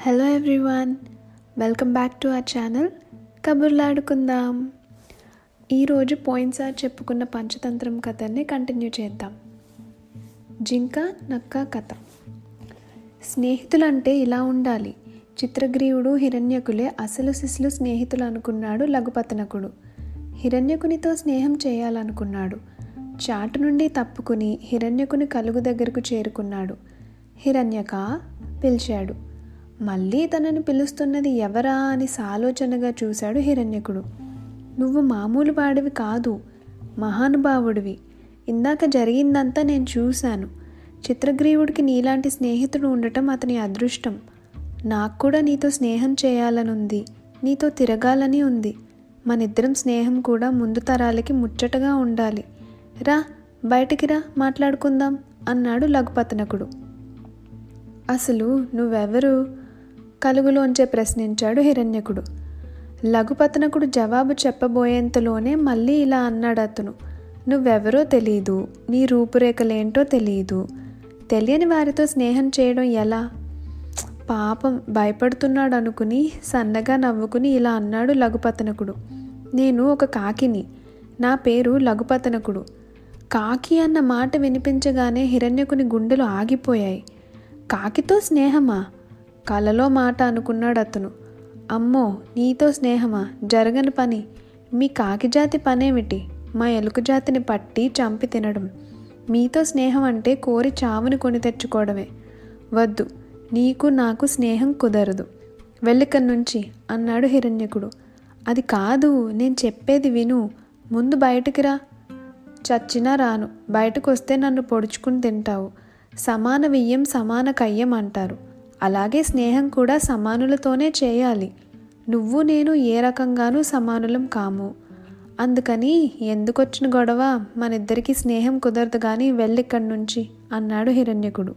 Hello everyone welcome back to our channel కబుర్లాడుకుందాం ఈరోజు పోయినసారి చెప్పుకున్న పంచతంత్రం కథని కంటిన్యూ చేద్దాం జింక నక్క కథ స్నేహితులంటే ఇలా ఉండాలి చిత్రగ్రీవుడు హిరణ్యకులే అసలు సిస్లు స్నేహితులు అనుకున్నాడు లఘుపతనకుడు హిరణ్యకునితో స్నేహం చేయాలనుకున్నాడు చాటు నుండి తప్పుకుని హిరణ్యకుని కలుగు దగ్గరకు చేరుకున్నాడు హిరణ్యక పిలిచాడు మళ్ళీ తనని పిలుస్తున్నది ఎవరా అని సాలోచనగా చూశాడు హిరణ్యకుడు నువ్వు మామూలు వాడివి కాదు మహానుభావుడివి ఇందాక జరిగిందంతా నేను చూశాను చిత్రగ్రీవుడికి నీలాంటి స్నేహితుడు ఉండటం అతని అదృష్టం నాకు కూడా నీతో స్నేహం చేయాలనుంది నీతో తిరగాలని ఉంది మనిద్దరం స్నేహం కూడా ముందు తరాలకి ముచ్చటగా ఉండాలి రా బయటికి రా మాట్లాడుకుందాం అన్నాడు లఘుపతనకుడు అసలు నువ్వెవరు కలుగులోంచే ప్రశ్నించాడు హిరణ్యకుడు లఘుపతనకుడు జవాబు చెప్పబోయేంతలోనే మళ్ళీ ఇలా అన్నాడు అతను నువ్వెవరో తెలియదు నీ రూపురేఖలేంటో తెలియదు తెలియని వారితో స్నేహం చేయడం ఎలా పాపం భయపడుతున్నాడు అనుకుని సన్నగా నవ్వుకుని ఇలా అన్నాడు లఘుపతనకుడు నేను ఒక కాకిని నా పేరు లఘుపతనకుడు కాకి అన్న మాట వినిపించగానే హిరణ్యకుని గుండెలు ఆగిపోయాయి కాకితో స్నేహమా కలలో మాట అనుకున్నాడు అతను అమ్మో నీతో స్నేహమా జరగని పని మీ కాకి జాతి పనేమిటి మా ఎలుక జాతిని పట్టి చంపి తినడం మీతో స్నేహం అంటే కోరి చావుని కొని తెచ్చుకోవడమే వద్దు నీకు నాకు స్నేహం కుదరదు వెళ్ళిక్కడి నుంచి అన్నాడు హిరణ్యకుడు అది కాదు నేను చెప్పేది విను ముందు బయటికి రా చచ్చినా రాను బయటకు వస్తే నన్ను పొడుచుకుని తింటావు సమాన వియ్యం సమాన కయ్యం అంటారు అలాగే స్నేహం కూడా సమానులతోనే చేయాలి నువ్వు నేను ఏ రకంగానూ సమానులం కాము అందుకని ఎందుకొచ్చిన గొడవ మనిద్దరికీ స్నేహం కుదరదు కానీ వెళ్ళిక్కడి నుంచి అన్నాడు హిరణ్యకుడు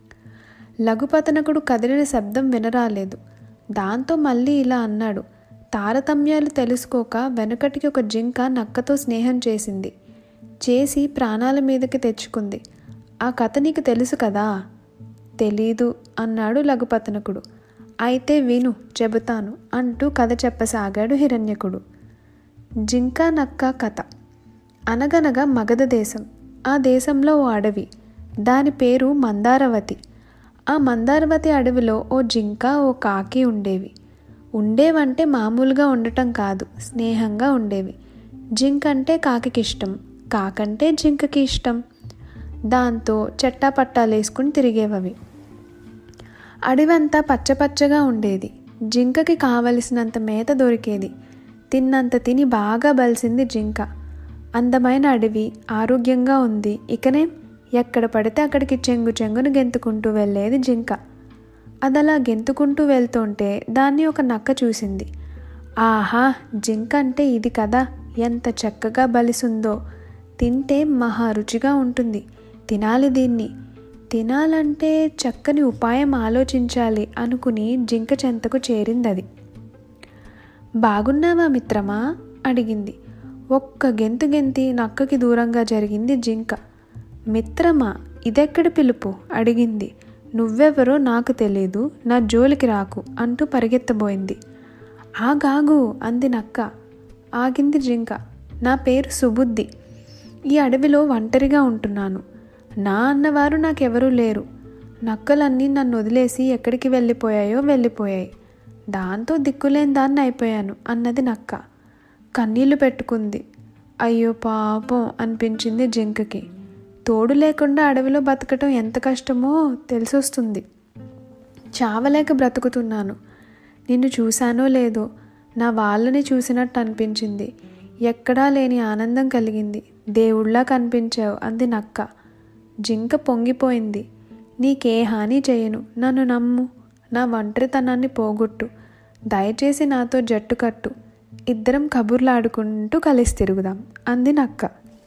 లఘుపతనకుడు కదిలిన శబ్దం వినరాలేదు దాంతో మళ్ళీ ఇలా అన్నాడు తారతమ్యాలు తెలుసుకోక వెనుకటికి ఒక జింక నక్కతో స్నేహం చేసింది చేసి ప్రాణాల మీదకి తెచ్చుకుంది ఆ కథ నీకు తెలుసు కదా తెలీదు అన్నాడు లఘుపతనకుడు అయితే విను చెబుతాను అంటూ కథ చెప్పసాగాడు హిరణ్యకుడు జింక నక్క కథ అనగనగా మగధ దేశం ఆ దేశంలో ఓ అడవి దాని పేరు మందారవతి ఆ మందారవతి అడవిలో ఓ జింక ఓ కాకి ఉండేవి ఉండేవంటే మామూలుగా ఉండటం కాదు స్నేహంగా ఉండేవి జింక అంటే కాకికి ఇష్టం కాకంటే జింకకి ఇష్టం దాంతో చెట్టా పట్టాలేసుకుని తిరిగేవవి అడవంతా పచ్చపచ్చగా ఉండేది జింకకి కావలసినంత మేత దొరికేది తిన్నంత తిని బాగా బలిసింది జింక అందమైన అడవి ఆరోగ్యంగా ఉంది ఇకనే ఎక్కడ పడితే అక్కడికి చెంగు చెంగును గెంతుకుంటూ వెళ్ళేది జింక అదలా గెంతుకుంటూ వెళ్తుంటే దాన్ని ఒక నక్క చూసింది ఆహా జింక అంటే ఇది కదా ఎంత చక్కగా బలిసుందో తింటే మహా రుచిగా ఉంటుంది తినాలి దీన్ని తినాలంటే చక్కని ఉపాయం ఆలోచించాలి అనుకుని జింక చెంతకు చేరిందది బాగున్నావా మిత్రమా అడిగింది ఒక్క గెంతు గెంతి నక్కకి దూరంగా జరిగింది జింక మిత్రమా ఇదెక్కడి పిలుపు అడిగింది నువ్వెవరో నాకు తెలీదు నా జోలికి రాకు అంటూ పరిగెత్తబోయింది ఆగాగు అంది నక్క ఆగింది జింక నా పేరు సుబుద్ధి ఈ అడవిలో ఒంటరిగా ఉంటున్నాను నా అన్నవారు నాకెవరూ లేరు నక్కలన్నీ నన్ను వదిలేసి ఎక్కడికి వెళ్ళిపోయాయో వెళ్ళిపోయాయి దాంతో దిక్కులేని దాన్ని అయిపోయాను అన్నది నక్క కన్నీళ్లు పెట్టుకుంది అయ్యో పాపం అనిపించింది జింకకి తోడు లేకుండా అడవిలో బతకటం ఎంత కష్టమో తెలిసొస్తుంది చావలేక బ్రతుకుతున్నాను నిన్ను చూశానో లేదో నా వాళ్ళని చూసినట్టు అనిపించింది ఎక్కడా లేని ఆనందం కలిగింది దేవుళ్ళా కనిపించావు అంది నక్క జింక పొంగిపోయింది నీకే హాని చేయను నన్ను నమ్ము నా ఒంటరితనాన్ని పోగొట్టు దయచేసి నాతో జట్టు కట్టు ఇద్దరం కబుర్లాడుకుంటూ కలిసి తిరుగుదాం అంది నక్క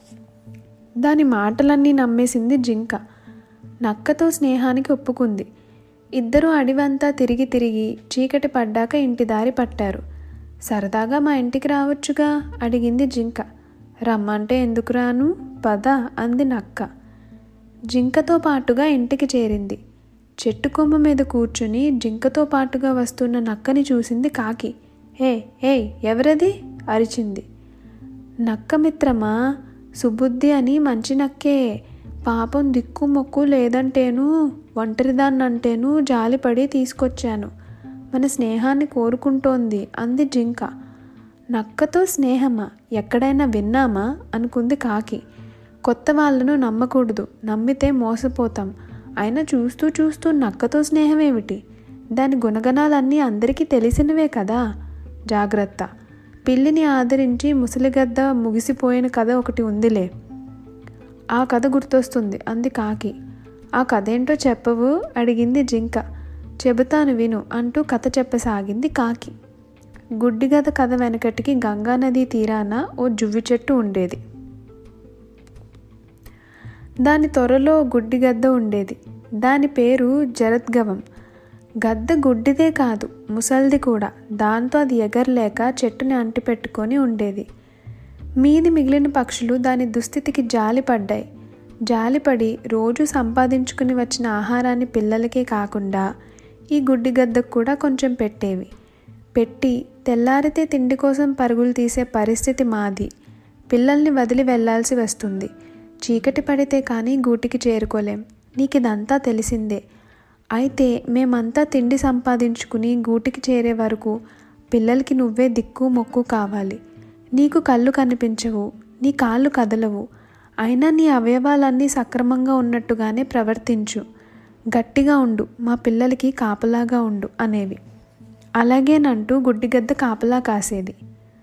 దాని మాటలన్నీ నమ్మేసింది జింక నక్కతో స్నేహానికి ఒప్పుకుంది ఇద్దరూ అడివంతా తిరిగి తిరిగి చీకటి పడ్డాక ఇంటి దారి పట్టారు సరదాగా మా ఇంటికి రావచ్చుగా అడిగింది జింక రమ్మంటే ఎందుకు రాను పద అంది నక్క జింకతో పాటుగా ఇంటికి చేరింది చెట్టు కొమ్మ మీద కూర్చుని జింకతో పాటుగా వస్తున్న నక్కని చూసింది కాకి ఏ ఏ ఎవరది అరిచింది నక్క మిత్రమా సుబుద్ధి అని మంచి నక్కే పాపం దిక్కు మొక్కు లేదంటేను ఒంటరిదాన్నంటేను జాలిపడి తీసుకొచ్చాను మన స్నేహాన్ని కోరుకుంటోంది అంది జింక నక్కతో స్నేహమా ఎక్కడైనా విన్నామా అనుకుంది కాకి కొత్త వాళ్ళను నమ్మకూడదు నమ్మితే మోసపోతాం అయినా చూస్తూ చూస్తూ నక్కతో స్నేహం ఏమిటి దాని గుణగణాలన్నీ అందరికీ తెలిసినవే కదా జాగ్రత్త పిల్లిని ఆదరించి ముసలిగద్ద ముగిసిపోయిన కథ ఒకటి ఉందిలే ఆ కథ గుర్తొస్తుంది అంది కాకి ఆ కథ ఏంటో చెప్పవు అడిగింది జింక చెబుతాను విను అంటూ కథ చెప్పసాగింది కాకి గుడ్డిగద కథ వెనకటికి గంగానదీ తీరాన ఓ జువ్వి చెట్టు ఉండేది దాని త్వరలో గుడ్డి గద్ద ఉండేది దాని పేరు జరద్గవం గద్ద గుడ్డిదే కాదు ముసల్ది కూడా దాంతో అది ఎగరలేక చెట్టుని అంటిపెట్టుకొని ఉండేది మీది మిగిలిన పక్షులు దాని దుస్థితికి జాలిపడ్డాయి జాలిపడి రోజు సంపాదించుకుని వచ్చిన ఆహారాన్ని పిల్లలకే కాకుండా ఈ గుడ్డి గద్దకు కూడా కొంచెం పెట్టేవి పెట్టి తెల్లారితే తిండి కోసం పరుగులు తీసే పరిస్థితి మాది పిల్లల్ని వదిలి వెళ్లాల్సి వస్తుంది చీకటి పడితే కానీ గూటికి చేరుకోలేం నీకు ఇదంతా తెలిసిందే అయితే మేమంతా తిండి సంపాదించుకుని గూటికి చేరే వరకు పిల్లలకి నువ్వే దిక్కు మొక్కు కావాలి నీకు కళ్ళు కనిపించవు నీ కాళ్ళు కదలవు అయినా నీ అవయవాలన్నీ సక్రమంగా ఉన్నట్టుగానే ప్రవర్తించు గట్టిగా ఉండు మా పిల్లలకి కాపలాగా ఉండు అనేవి అలాగేనంటూ గుడ్డిగద్ద కాపలా కాసేది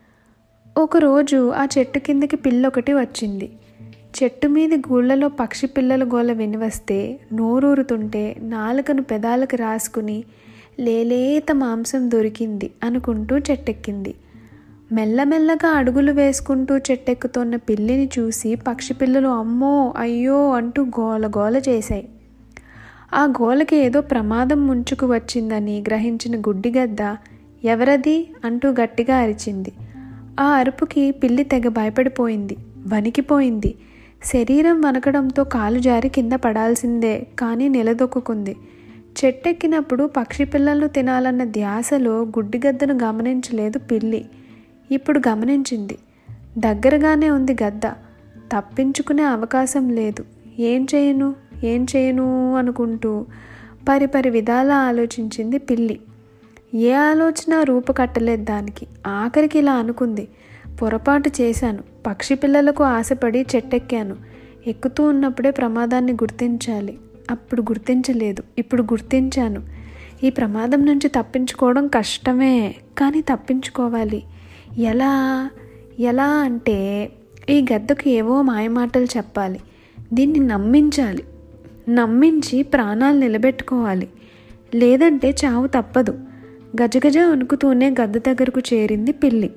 ఒకరోజు ఆ చెట్టు కిందకి పిల్లొకటి వచ్చింది చెట్టు మీది గూళ్ళలో పక్షి పిల్లల గోల వినివస్తే నోరూరుతుంటే నాలుకను పెదాలకు రాసుకుని లేలేత మాంసం దొరికింది అనుకుంటూ చెట్టెక్కింది మెల్లమెల్లగా అడుగులు వేసుకుంటూ చెట్టెక్కుతున్న పిల్లిని చూసి పక్షి పిల్లలు అమ్మో అయ్యో అంటూ గోల గోల చేశాయి ఆ గోలకి ఏదో ప్రమాదం ముంచుకు వచ్చిందని గ్రహించిన గుడ్డిగద్ద ఎవరది అంటూ గట్టిగా అరిచింది ఆ అరుపుకి పిల్లి తెగ భయపడిపోయింది వణికిపోయింది శరీరం వనకడంతో కాలు జారి కింద పడాల్సిందే కానీ నిలదొక్కుంది చెట్టెక్కినప్పుడు పక్షి పిల్లలను తినాలన్న ధ్యాసలో గుడ్డిగద్దను గమనించలేదు పిల్లి ఇప్పుడు గమనించింది దగ్గరగానే ఉంది గద్ద తప్పించుకునే అవకాశం లేదు ఏం చేయను ఏం చేయను అనుకుంటూ పరిపరి విధాలా ఆలోచించింది పిల్లి ఏ ఆలోచన రూపకట్టలేదు దానికి ఆఖరికి ఇలా అనుకుంది పొరపాటు చేశాను పక్షి పిల్లలకు ఆశపడి చెట్టెక్కాను ఎక్కుతూ ఉన్నప్పుడే ప్రమాదాన్ని గుర్తించాలి అప్పుడు గుర్తించలేదు ఇప్పుడు గుర్తించాను ఈ ప్రమాదం నుంచి తప్పించుకోవడం కష్టమే కానీ తప్పించుకోవాలి ఎలా ఎలా అంటే ఈ గద్దకు ఏవో మాయమాటలు చెప్పాలి దీన్ని నమ్మించాలి నమ్మించి ప్రాణాలు నిలబెట్టుకోవాలి లేదంటే చావు తప్పదు గజగజ వణుకుతూనే గద్ద దగ్గరకు చేరింది పిల్లి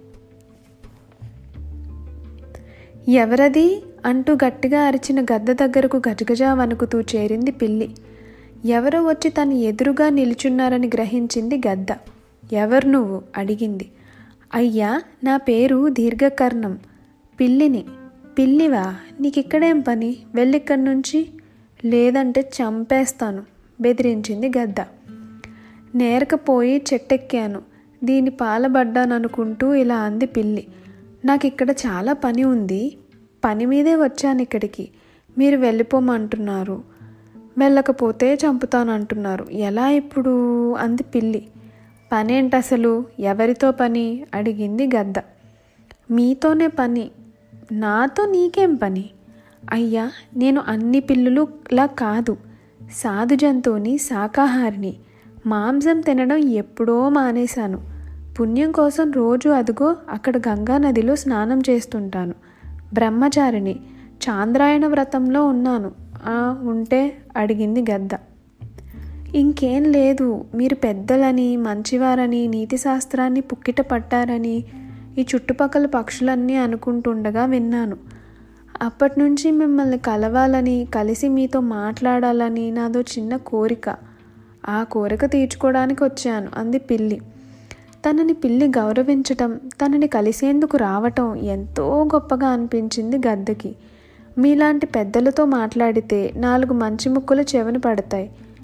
ఎవరది అంటూ గట్టిగా అరిచిన గద్ద దగ్గరకు గజగజ వణుకుతూ చేరింది పిల్లి ఎవరో వచ్చి తను ఎదురుగా నిలుచున్నారని గ్రహించింది గద్ద ఎవరు నువ్వు అడిగింది అయ్యా నా పేరు దీర్ఘకర్ణం పిల్లిని పిల్లివా నీకిక్కడేం పని వెళ్ళిక్కడి నుంచి లేదంటే చంపేస్తాను బెదిరించింది గద్ద నేరకపోయి చెట్టెక్కాను దీని పాలబడ్డాననుకుంటూ ఇలా అంది పిల్లి నాకు ఇక్కడ చాలా పని ఉంది పని మీదే వచ్చాను ఇక్కడికి మీరు వెళ్ళిపోమంటున్నారు వెళ్ళకపోతే చంపుతానంటున్నారు ఎలా ఇప్పుడు అంది పిల్లి పనేంటి అసలు ఎవరితో పని అడిగింది గద్ద మీతోనే పని నాతో నీకేం పని అయ్యా నేను అన్ని పిల్లులులా కాదు సాధు జంతువుని శాకాహారిని మాంసం తినడం ఎప్పుడో మానేశాను పుణ్యం కోసం రోజు అదుగో అక్కడ గంగా నదిలో స్నానం చేస్తుంటాను బ్రహ్మచారిని చాంద్రాయణ వ్రతంలో ఉన్నాను "ఆ, ఉంటే అడిగింది గద్ద ఇంకేం లేదు మీరు పెద్దలని మంచివారని నీతి శాస్త్రాన్ని పుక్కిట పట్టారని ఈ చుట్టుపక్కల పక్షులన్నీ అనుకుంటుండగా విన్నాను అప్పటి నుంచి మిమ్మల్ని కలవాలని కలిసి మీతో మాట్లాడాలని నాదో చిన్న కోరిక ఆ కోరిక తీర్చుకోవడానికి వచ్చాను అంది పిల్లి తనని పిల్లి గౌరవించటం తనని కలిసేందుకు రావటం ఎంతో గొప్పగా అనిపించింది గద్దకి మీలాంటి పెద్దలతో మాట్లాడితే నాలుగు మంచి ముక్కలు చెవిన పడతాయి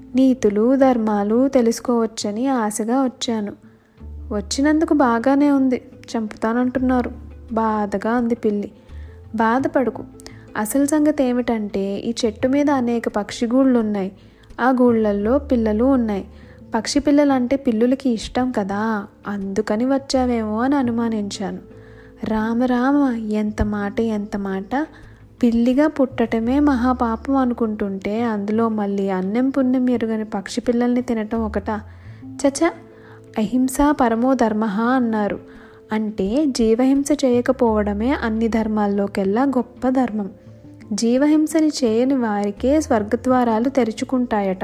నీతులు ధర్మాలు తెలుసుకోవచ్చని ఆశగా వచ్చాను వచ్చినందుకు బాగానే ఉంది చంపుతానంటున్నారు బాధగా అంది పిల్లి బాధపడుకు అసలు సంగతి ఏమిటంటే ఈ చెట్టు మీద అనేక పక్షి గూళ్ళు ఉన్నాయి ఆ గూళ్ళల్లో పిల్లలు ఉన్నాయి పక్షి పిల్లలంటే పిల్లులకి ఇష్టం కదా అందుకని వచ్చావేమో అని అనుమానించాను రామ రామ ఎంత మాట ఎంత మాట పిల్లిగా పుట్టటమే మహాపాపం అనుకుంటుంటే అందులో మళ్ళీ అన్నం పుణ్యం ఎరుగని పక్షి పిల్లల్ని తినటం ఒకట చచ అహింస పరమో ధర్మ అన్నారు అంటే జీవహింస చేయకపోవడమే అన్ని ధర్మాల్లోకెల్లా గొప్ప ధర్మం జీవహింసని చేయని వారికే స్వర్గద్వారాలు తెరుచుకుంటాయట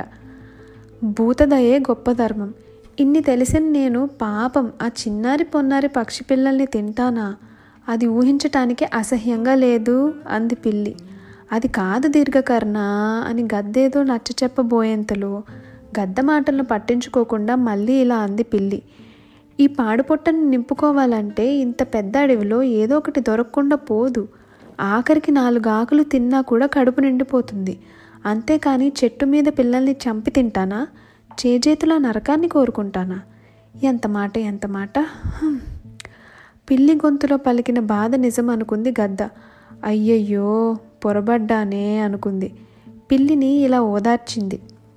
భూతదయే గొప్ప ధర్మం ఇన్ని తెలిసిన నేను పాపం ఆ చిన్నారి పొన్నారి పక్షి పిల్లల్ని తింటానా అది ఊహించటానికి అసహ్యంగా లేదు అంది పిల్లి అది కాదు దీర్ఘకర్ణ అని గద్దేదో నచ్చ చెప్పబోయేంతలో గద్ద మాటలను పట్టించుకోకుండా మళ్ళీ ఇలా అంది పిల్లి ఈ పాడుపొట్టను నింపుకోవాలంటే ఇంత పెద్ద అడవిలో ఏదో ఒకటి దొరకకుండా పోదు ఆఖరికి నాలుగు ఆకులు తిన్నా కూడా కడుపు నిండిపోతుంది అంతేకాని చెట్టు మీద పిల్లల్ని చంపి తింటానా చేజేతుల నరకాన్ని కోరుకుంటానా ఎంత మాట ఎంత మాట హ్మ్. పిల్లి గొంతులో పలికిన బాధ నిజం అనుకుంది గద్ద అయ్యయ్యో పొరబడ్డానే అనుకుంది పిల్లిని ఇలా ఓదార్చింది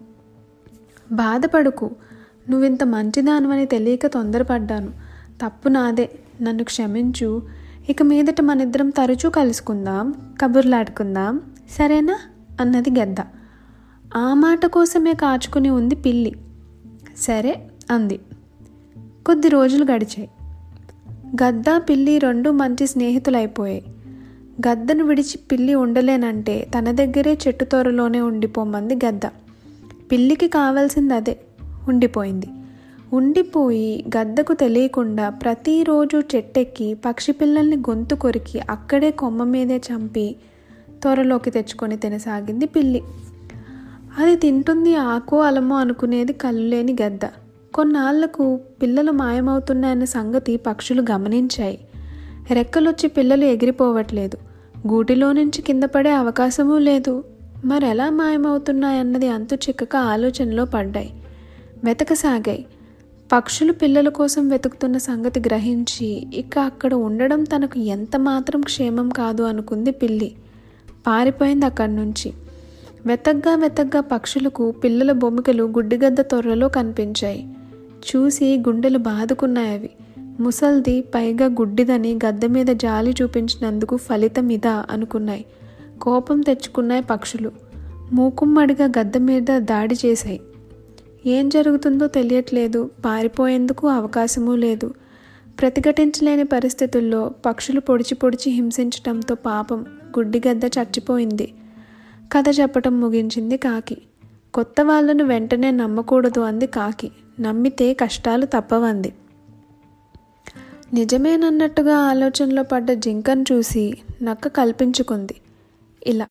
బాధపడుకు నువ్వింత మంచిదానవని తెలియక తొందరపడ్డాను తప్పు నాదే నన్ను క్షమించు ఇక మీదట మనిద్దరం తరచూ కలుసుకుందాం కబుర్లాడుకుందాం సరేనా అన్నది గద్ద ఆ మాట కోసమే కాచుకుని ఉంది పిల్లి సరే అంది కొద్ది రోజులు గడిచాయి గద్ద పిల్లి రెండు మంచి స్నేహితులైపోయాయి గద్దను విడిచి పిల్లి ఉండలేనంటే తన దగ్గరే చెట్టు తోరలోనే ఉండిపోమంది గద్ద పిల్లికి కావాల్సింది అదే ఉండిపోయింది ఉండిపోయి గద్దకు తెలియకుండా ప్రతిరోజు చెట్టెక్కి పక్షి పిల్లల్ని గొంతు కొరికి అక్కడే కొమ్మ మీదే చంపి త్వరలోకి తెచ్చుకొని తినసాగింది పిల్లి అది తింటుంది ఆకో అలమో అనుకునేది కళ్ళు లేని గద్ద కొన్నాళ్లకు పిల్లలు మాయమవుతున్నాయన్న సంగతి పక్షులు గమనించాయి రెక్కలొచ్చి పిల్లలు ఎగిరిపోవట్లేదు గూటిలో నుంచి కింద పడే అవకాశమూ లేదు మరెలా మాయమవుతున్నాయన్నది అంతు చిక్కక ఆలోచనలో పడ్డాయి వెతకసాగాయి పక్షులు పిల్లల కోసం వెతుకుతున్న సంగతి గ్రహించి ఇక అక్కడ ఉండడం తనకు ఎంత మాత్రం క్షేమం కాదు అనుకుంది పిల్లి పారిపోయింది అక్కడి నుంచి వెతగ్గా వెతగ్గా పక్షులకు పిల్లల బొమ్మికలు గుడ్డిగద్ద తొర్రలో కనిపించాయి చూసి గుండెలు బాదుకున్నాయి అవి ముసల్ది పైగా గుడ్డిదని గద్ద మీద జాలి చూపించినందుకు ఫలితం ఇదా అనుకున్నాయి కోపం తెచ్చుకున్నాయి పక్షులు మూకుమ్మడిగా గద్ద మీద దాడి చేశాయి ఏం జరుగుతుందో తెలియట్లేదు పారిపోయేందుకు అవకాశమూ లేదు ప్రతిఘటించలేని పరిస్థితుల్లో పక్షులు పొడిచి పొడిచి హింసించటంతో పాపం గుడ్డిగద్ద చచ్చిపోయింది కథ చెప్పటం ముగించింది కాకి కొత్త వాళ్ళను వెంటనే నమ్మకూడదు అంది కాకి నమ్మితే కష్టాలు తప్పవంది నిజమేనన్నట్టుగా ఆలోచనలో పడ్డ జింకను చూసి నక్క కల్పించుకుంది ఇలా